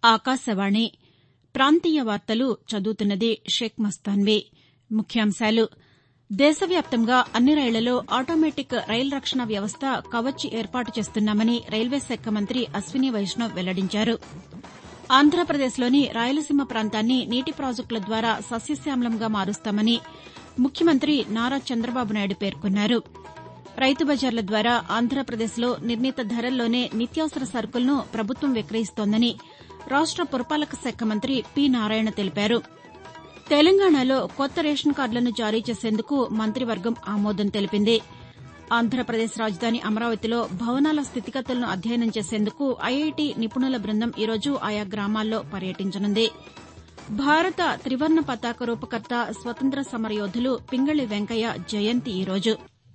ఆకాశవాణి ప్రాంతీయ వార్తలు చదువుతున్నది షేక్ మస్తాన్వీ ముఖ్యాంశాలు దేశవ్యాప్తంగా అన్ని రైళ్లలో ఆటోమేటిక్ రైలు రక్షణ వ్యవస్థ కవచ్ ఏర్పాటు చేస్తున్నామని రైల్వే శాఖ మంత్రి అశ్విని వైష్ణవ్ వెల్లడించారు ఆంధ్రప్రదేశ్లోని రాయలసీమ ప్రాంతాన్ని నీటి ప్రాజెక్టుల ద్వారా సస్యశ్యామలంగా మారుస్తామని ముఖ్యమంత్రి నారా చంద్రబాబు నాయుడు పేర్కొన్నారు రైతు బజార్ల ద్వారా ఆంధ్రప్రదేశ్లో నిర్ణీత ధరల్లోనే నిత్యావసర సరుకులను ప్రభుత్వం విక్రయిస్తోందని రాష్ట పురపాలక శాఖ మంత్రి పి నారాయణ తెలిపారు తెలంగాణలో కొత్త రేషన్ కార్డులను జారీ చేసేందుకు మంత్రివర్గం ఆమోదం తెలిపింది ఆంధ్రప్రదేశ్ రాజధాని అమరావతిలో భవనాల స్థితిగతులను అధ్యయనం చేసేందుకు ఐఐటీ నిపుణుల బృందం ఈరోజు ఆయా గ్రామాల్లో పర్యటించనుంది భారత త్రివర్ణ పతాక రూపకర్త స్వతంత్ర సమరయోధులు పింగళి వెంకయ్య జయంతి ఈరోజు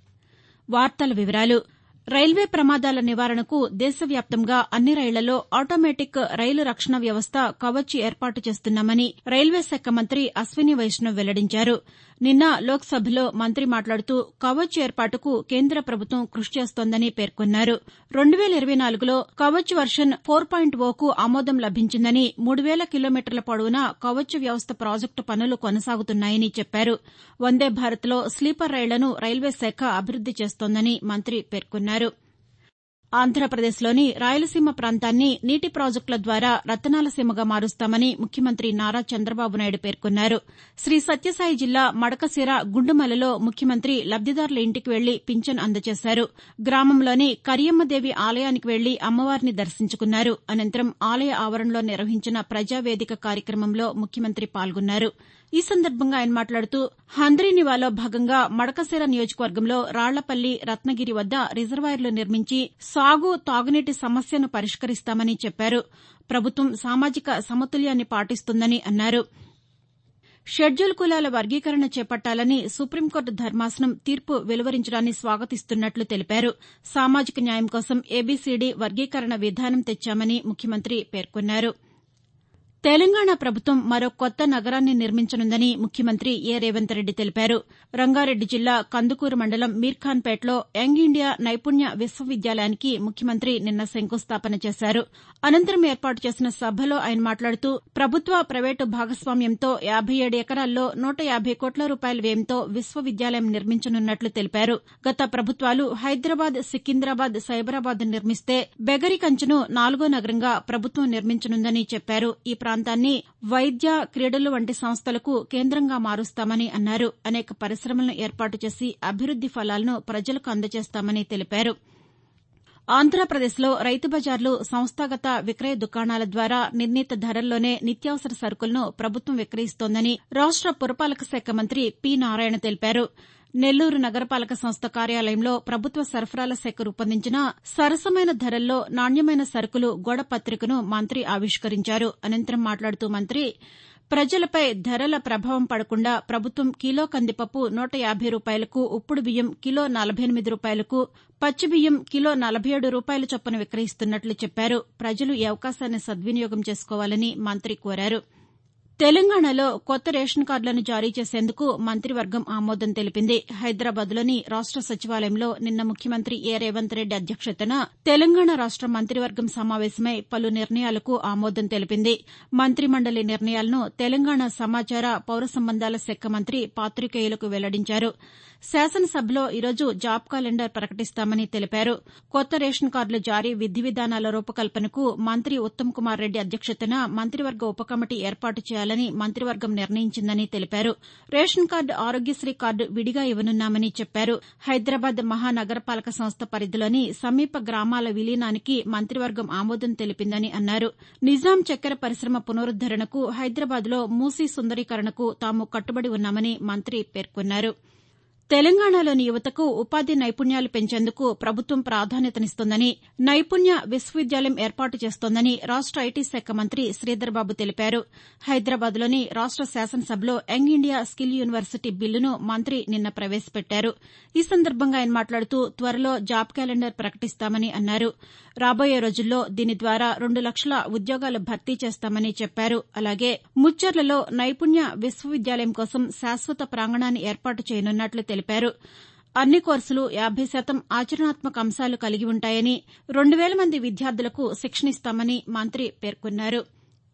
రైల్వే ప్రమాదాల నివారణకు దేశవ్యాప్తంగా అన్ని రైళ్లలో ఆటోమేటిక్ రైలు రక్షణ వ్యవస్థ కవచ్ ఏర్పాటు చేస్తున్నామని రైల్వే శాఖ మంత్రి అశ్విని వైష్ణవ్ వెల్లడించారు నిన్న లోక్సభలో మంత్రి మాట్లాడుతూ కవచ్ ఏర్పాటుకు కేంద్ర ప్రభుత్వం కృషి చేస్తోందని పేర్కొన్నారు రెండు వేల ఇరవై నాలుగులో కవచ్ వర్షన్ ఫోర్ పాయింట్ ఓకు ఆమోదం లభించిందని మూడు వేల కిలోమీటర్ల పొడవున కవచ్ వ్యవస్థ ప్రాజెక్టు పనులు కొనసాగుతున్నాయని చెప్పారు వందే భారత్లో స్లీపర్ రైళ్లను రైల్వే శాఖ అభివృద్ది చేస్తోందని మంత్రి పేర్కొన్నారు ఆంధ్రప్రదేశ్లోని రాయలసీమ ప్రాంతాన్ని నీటి ప్రాజెక్టుల ద్వారా రతనాలసీమగా మారుస్తామని ముఖ్యమంత్రి నారా చంద్రబాబు నాయుడు పేర్కొన్నారు శ్రీ సత్యసాయి జిల్లా మడకశిర గుండుమలలో ముఖ్యమంత్రి లబ్దిదారుల ఇంటికి వెళ్లి పింఛన్ అందజేశారు గ్రామంలోని కరియమ్మదేవి ఆలయానికి వెళ్లి అమ్మవారిని దర్శించుకున్నారు అనంతరం ఆలయ ఆవరణలో నిర్వహించిన ప్రజావేదిక కార్యక్రమంలో ముఖ్యమంత్రి పాల్గొన్నారు ఈ సందర్భంగా ఆయన మాట్లాడుతూ హంద్రీనివాలో భాగంగా మడకశిర నియోజకవర్గంలో రాళ్లపల్లి రత్నగిరి వద్ద రిజర్వాయర్లు నిర్మించి సాగు తాగునీటి సమస్యను పరిష్కరిస్తామని చెప్పారు ప్రభుత్వం సామాజిక సమతుల్యాన్ని పాటిస్తుందని అన్నారు షెడ్యూల్ కులాల వర్గీకరణ చేపట్టాలని సుప్రీంకోర్టు ధర్మాసనం తీర్పు వెలువరించడాన్ని స్వాగతిస్తున్నట్లు తెలిపారు సామాజిక న్యాయం కోసం ఏబీసీడీ వర్గీకరణ విధానం తెచ్చామని ముఖ్యమంత్రి పేర్కొన్నారు తెలంగాణ ప్రభుత్వం మరో కొత్త నగరాన్ని నిర్మించనుందని ముఖ్యమంత్రి ఏ రేవంత్ రెడ్డి తెలిపారు రంగారెడ్డి జిల్లా కందుకూరు మండలం మీర్ఖాన్పేటలో యంగ్ ఇండియా నైపుణ్య విశ్వవిద్యాలయానికి ముఖ్యమంత్రి నిన్న శంకుస్థాపన చేశారు అనంతరం ఏర్పాటు చేసిన సభలో ఆయన మాట్లాడుతూ ప్రభుత్వ ప్రైవేటు భాగస్వామ్యంతో యాబై ఏడు ఎకరాల్లో నూట యాబై కోట్ల రూపాయల వ్యయంతో విశ్వవిద్యాలయం నిర్మించనున్నట్లు తెలిపారు గత ప్రభుత్వాలు హైదరాబాద్ సికింద్రాబాద్ సైబరాబాద్ నిర్మిస్తే బెగరికంచును నాలుగో నగరంగా ప్రభుత్వం నిర్మించనుందని చెప్పారు ఈ ప్రాంతాన్ని వైద్య క్రీడలు వంటి సంస్థలకు కేంద్రంగా మారుస్తామని అన్నారు అనేక పరిశ్రమలను ఏర్పాటు చేసి అభివృద్ది ఫలాలను ప్రజలకు అందజేస్తామని తెలిపారు ఆంధ్రప్రదేశ్లో రైతు బజార్లు సంస్థాగత విక్రయ దుకాణాల ద్వారా నిర్ణీత ధరల్లోనే నిత్యావసర సరుకులను ప్రభుత్వం విక్రయిస్తోందని రాష్ట పురపాలక శాఖ మంత్రి పి నారాయణ తెలిపారు నెల్లూరు నగరపాలక సంస్థ కార్యాలయంలో ప్రభుత్వ సరఫరాల శాఖ రూపొందించిన సరసమైన ధరల్లో నాణ్యమైన సరుకులు గోడ పత్రికను మంత్రి ఆవిష్కరించారు అనంతరం మాట్లాడుతూ మంత్రి ప్రజలపై ధరల ప్రభావం పడకుండా ప్రభుత్వం కిలో కందిపప్పు నూట యాబై రూపాయలకు ఉప్పుడు బియ్యం కిలో నలభై ఎనిమిది రూపాయలకు పచ్చి బియ్యం కిలో నలభై ఏడు రూపాయల చొప్పున విక్రయిస్తున్నట్లు చెప్పారు ప్రజలు ఈ అవకాశాన్ని సద్వినియోగం చేసుకోవాలని మంత్రి కోరారు తెలంగాణలో కొత్త రేషన్ కార్డులను జారీ చేసేందుకు మంత్రివర్గం ఆమోదం తెలిపింది హైదరాబాద్లోని రాష్ట సచివాలయంలో నిన్న ముఖ్యమంత్రి ఏ రేవంత్ రెడ్డి అధ్యక్షతన తెలంగాణ రాష్ట మంత్రివర్గం సమావేశమై పలు నిర్ణయాలకు ఆమోదం తెలిపింది మంత్రిమండలి నిర్ణయాలను తెలంగాణ సమాచార పౌర సంబంధాల శాఖ మంత్రి పాతికేయులకు వెల్లడించారు శాసనసభలో ఈరోజు జాబ్ క్యాలెండర్ ప్రకటిస్తామని తెలిపారు కొత్త రేషన్ కార్డుల జారీ విధి విధానాల రూపకల్పనకు మంత్రి ఉత్తమ్ కుమార్ రెడ్డి అధ్యక్షతన మంత్రివర్గ ఉప కమిటీ ఏర్పాటు చేయాలని మంత్రివర్గం నిర్ణయించిందని తెలిపారు రేషన్ కార్డు ఆరోగ్యశ్రీ కార్డు విడిగా ఇవ్వనున్నామని చెప్పారు హైదరాబాద్ మహానగరపాలక సంస్థ పరిధిలోని సమీప గ్రామాల విలీనానికి మంత్రివర్గం ఆమోదం తెలిపిందని అన్నారు నిజాం చక్కెర పరిశ్రమ పునరుద్దరణకు హైదరాబాద్లో మూసీ సుందరీకరణకు తాము కట్టుబడి ఉన్నామని మంత్రి పేర్కొన్నారు తెలంగాణలోని యువతకు ఉపాధి నైపుణ్యాలు పెంచేందుకు ప్రభుత్వం ప్రాధాన్యతనిస్తోందని నైపుణ్య విశ్వవిద్యాలయం ఏర్పాటు చేస్తోందని రాష్ట ఐటీ శాఖ మంత్రి శ్రీధర్బాబు తెలిపారు హైదరాబాద్లోని రాష్ట శాసనసభలో యంగ్ ఇండియా స్కిల్ యూనివర్సిటీ బిల్లును మంత్రి నిన్న ప్రవేశపెట్టారు ఈ సందర్భంగా ఆయన మాట్లాడుతూ త్వరలో జాబ్ క్యాలెండర్ ప్రకటిస్తామని అన్నారు రాబోయే రోజుల్లో దీని ద్వారా రెండు లక్షల ఉద్యోగాలు భర్తీ చేస్తామని చెప్పారు అలాగే ముచ్చర్లలో నైపుణ్య విశ్వవిద్యాలయం కోసం శాశ్వత ప్రాంగణాన్ని ఏర్పాటు చేయనున్నట్లు తెలిపారు అన్ని కోర్సులు యాబై శాతం ఆచరణాత్మక అంశాలు కలిగి ఉంటాయని రెండు వేల మంది విద్యార్థులకు శిక్షణ ఇస్తామని మంత్రి పేర్కొన్నారు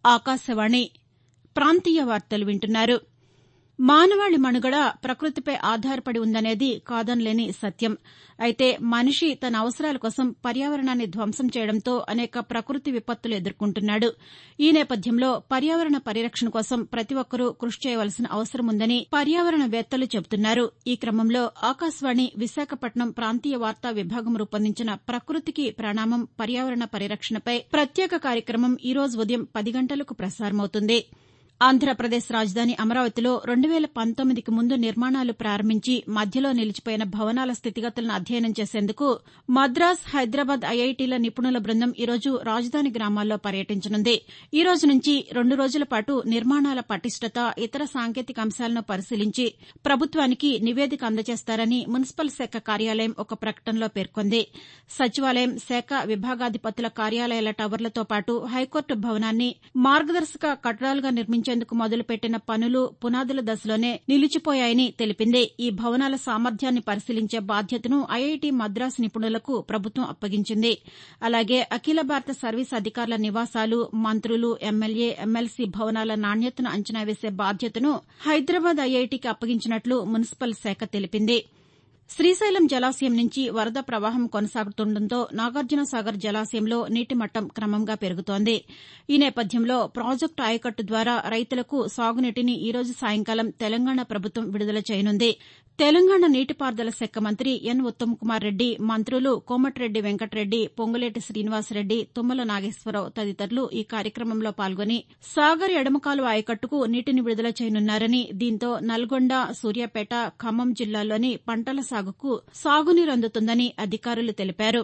ఆకాశవాణి ప్రాంతీయ వార్తలు వింటున్నారు మానవాళి మనుగడ ప్రకృతిపై ఆధారపడి ఉందనేది కాదనలేని సత్యం అయితే మనిషి తన అవసరాల కోసం పర్యావరణాన్ని ధ్వంసం చేయడంతో అనేక ప్రకృతి విపత్తులు ఎదుర్కొంటున్నాడు ఈ నేపథ్యంలో పర్యావరణ పరిరక్షణ కోసం ప్రతి ఒక్కరూ కృషి చేయవలసిన అవసరం ఉందని పర్యావరణవేత్తలు చెబుతున్నారు ఈ క్రమంలో ఆకాశవాణి విశాఖపట్నం ప్రాంతీయ వార్తా విభాగం రూపొందించిన ప్రకృతికి ప్రణామం పర్యావరణ పరిరక్షణపై ప్రత్యేక కార్యక్రమం ఈ రోజు ఉదయం పది గంటలకు ప్రసారమవుతుంది ఆంధ్రప్రదేశ్ రాజధాని అమరావతిలో రెండు వేల పంతొమ్మిదికి ముందు నిర్మాణాలు ప్రారంభించి మధ్యలో నిలిచిపోయిన భవనాల స్థితిగతులను అధ్యయనం చేసేందుకు మద్రాస్ హైదరాబాద్ ఐఐటీల నిపుణుల బృందం ఈరోజు రాజధాని గ్రామాల్లో పర్యటించనుంది ఈ రోజు నుంచి రెండు రోజుల పాటు నిర్మాణాల పటిష్టత ఇతర సాంకేతిక అంశాలను పరిశీలించి ప్రభుత్వానికి నివేదిక అందజేస్తారని మున్సిపల్ శాఖ కార్యాలయం ఒక ప్రకటనలో పేర్కొంది సచివాలయం శాఖ విభాగాధిపతుల కార్యాలయాల టవర్లతో పాటు హైకోర్టు భవనాన్ని మార్గదర్శక కట్టడాలుగా నిర్మించి నిర్మించేందుకు మొదలుపెట్టిన పనులు పునాదుల దశలోనే నిలిచిపోయాయని తెలిపింది ఈ భవనాల సామర్థ్యాన్ని పరిశీలించే బాధ్యతను ఐఐటీ మద్రాస్ నిపుణులకు ప్రభుత్వం అప్పగించింది అలాగే అఖిల భారత సర్వీస్ అధికారుల నివాసాలు మంత్రులు ఎమ్మెల్యే ఎమ్మెల్సీ భవనాల నాణ్యతను అంచనా వేసే బాధ్యతను హైదరాబాద్ ఐఐటీకి అప్పగించినట్లు మున్సిపల్ శాఖ తెలిపింది శ్రీశైలం జలాశయం నుంచి వరద ప్రవాహం కొనసాగుతుండటంతో నాగార్జునసాగర్ జలాశయంలో నీటిమట్టం క్రమంగా పెరుగుతోంది ఈ నేపథ్యంలో ప్రాజెక్టు ఆయకట్టు ద్వారా రైతులకు సాగునీటిని ఈ రోజు సాయంకాలం తెలంగాణ ప్రభుత్వం విడుదల చేయనుంది తెలంగాణ నీటిపారుదల శాఖ మంత్రి ఎన్ ఉత్తమ్కుమార్ రెడ్డి మంత్రులు కోమటిరెడ్డి వెంకటరెడ్డి పొంగులేటి శ్రీనివాసరెడ్డి తుమ్మల నాగేశ్వరరావు తదితరులు ఈ కార్యక్రమంలో పాల్గొని సాగర్ ఎడమకాలువ ఆయకట్టుకు నీటిని విడుదల చేయనున్నారని దీంతో నల్గొండ సూర్యాపేట ఖమ్మం జిల్లాల్లోని పంటల సాగుకు సాగునీరు అందుతుందని అధికారులు తెలిపారు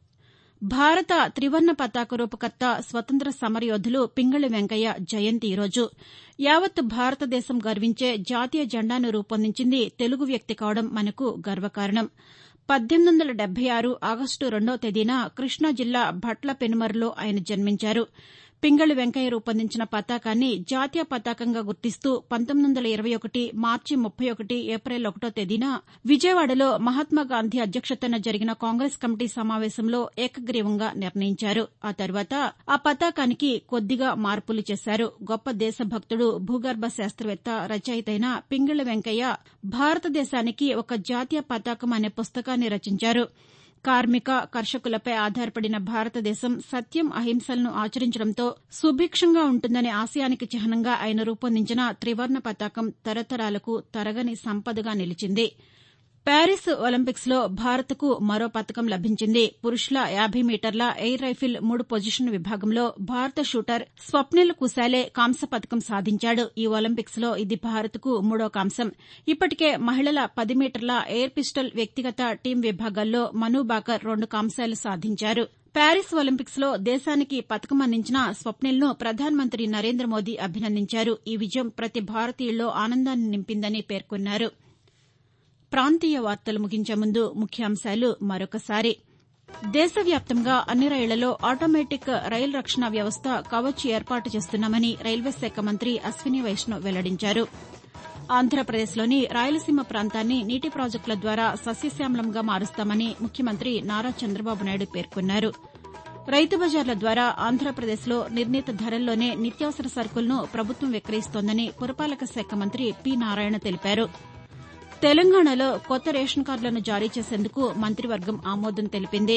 భారత త్రివర్ణ పతాక రూపకర్త స్వతంత్ర సమరయోధులు పింగళి వెంకయ్య జయంతి ఈరోజు యావత్ భారతదేశం గర్వించే జాతీయ జెండాను రూపొందించింది తెలుగు వ్యక్తి కావడం మనకు గర్వకారణం పద్దెనిమిది వందల డెబ్బై ఆరు ఆగస్టు రెండో తేదీన కృష్ణా జిల్లా భట్ల పెనుమరులో ఆయన జన్మించారు పింగళి వెంకయ్య రూపొందించిన పతాకాన్ని జాతీయ పతాకంగా గుర్తిస్తూ పంతొమ్మిది వందల ఇరవై ఒకటి మార్చి ముప్పై ఒకటి ఏప్రిల్ ఒకటో తేదీన విజయవాడలో మహాత్మాగాంధీ అధ్యక్షతన జరిగిన కాంగ్రెస్ కమిటీ సమావేశంలో ఏకగ్రీవంగా నిర్ణయించారు ఆ తర్వాత ఆ పతాకానికి కొద్దిగా మార్పులు చేశారు గొప్ప దేశభక్తుడు భూగర్భ శాస్త్రవేత్త రచయిత అయిన పింగళి వెంకయ్య భారతదేశానికి ఒక జాతీయ పతాకం అనే పుస్తకాన్ని రచించారు కార్మిక కర్షకులపై ఆధారపడిన భారతదేశం సత్యం అహింసలను ఆచరించడంతో సుభిక్షంగా ఉంటుందనే ఆశయానికి చిహ్నంగా ఆయన రూపొందించిన త్రివర్ణ పతాకం తరతరాలకు తరగని సంపదగా నిలిచింది ప్యారిస్ ఒలింపిక్స్లో భారత్కు మరో పతకం లభించింది పురుషుల యాబై మీటర్ల ఎయిర్ రైఫిల్ మూడు పొజిషన్ విభాగంలో భారత షూటర్ స్వప్నిల్ కుశాలే కాంస్య పతకం సాధించాడు ఈ ఒలింపిక్స్లో ఇది భారత్కు మూడో కాంస్యం ఇప్పటికే మహిళల పది మీటర్ల ఎయిర్ పిస్టల్ వ్యక్తిగత టీం విభాగాల్లో మను బాకర్ రెండు కాంస్యాలు సాధించారు ప్యారిస్ ఒలింపిక్స్లో దేశానికి పతకం అందించిన స్వప్నిల్ను ప్రధానమంత్రి నరేంద్ర మోదీ అభినందించారు ఈ విజయం ప్రతి భారతీయుల్లో ఆనందాన్ని నింపిందని పేర్కొన్నారు ప్రాంతీయ వార్తలు ముగించే ముందు ముఖ్యాంశాలు మరొకసారి దేశవ్యాప్తంగా అన్ని రైళ్లలో ఆటోమేటిక్ రైలు రక్షణ వ్యవస్థ కవచ్ ఏర్పాటు చేస్తున్నామని రైల్వే శాఖ మంత్రి అశ్విని వైష్ణవ్ వెల్లడించారు ఆంధ్రప్రదేశ్లోని రాయలసీమ ప్రాంతాన్ని నీటి ప్రాజెక్టుల ద్వారా సస్యశ్యామలంగా మారుస్తామని ముఖ్యమంత్రి నారా చంద్రబాబు నాయుడు పేర్కొన్నారు రైతు బజార్ల ద్వారా ఆంధ్రప్రదేశ్లో నిర్ణీత ధరల్లోనే నిత్యావసర సరుకులను ప్రభుత్వం విక్రయిస్తోందని పురపాలక శాఖ మంత్రి పి నారాయణ తెలిపారు తెలంగాణలో కొత్త రేషన్ కార్డులను జారీ చేసేందుకు మంత్రివర్గం ఆమోదం తెలిపింది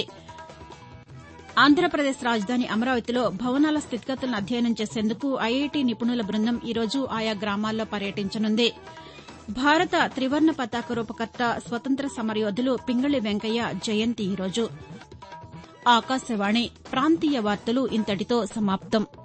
ఆంధ్రప్రదేశ్ రాజధాని అమరావతిలో భవనాల స్థితిగతులను అధ్యయనం చేసేందుకు ఐఐటీ నిపుణుల బృందం ఈరోజు ఆయా గ్రామాల్లో పర్యటించనుంది భారత త్రివర్ణ పతాక రూపకర్త స్వతంత్ర సమరయోధులు పింగళి వెంకయ్య జయంతి ఈరోజు ఆకాశవాణి ప్రాంతీయ వార్తలు ఇంతటితో సమాప్తం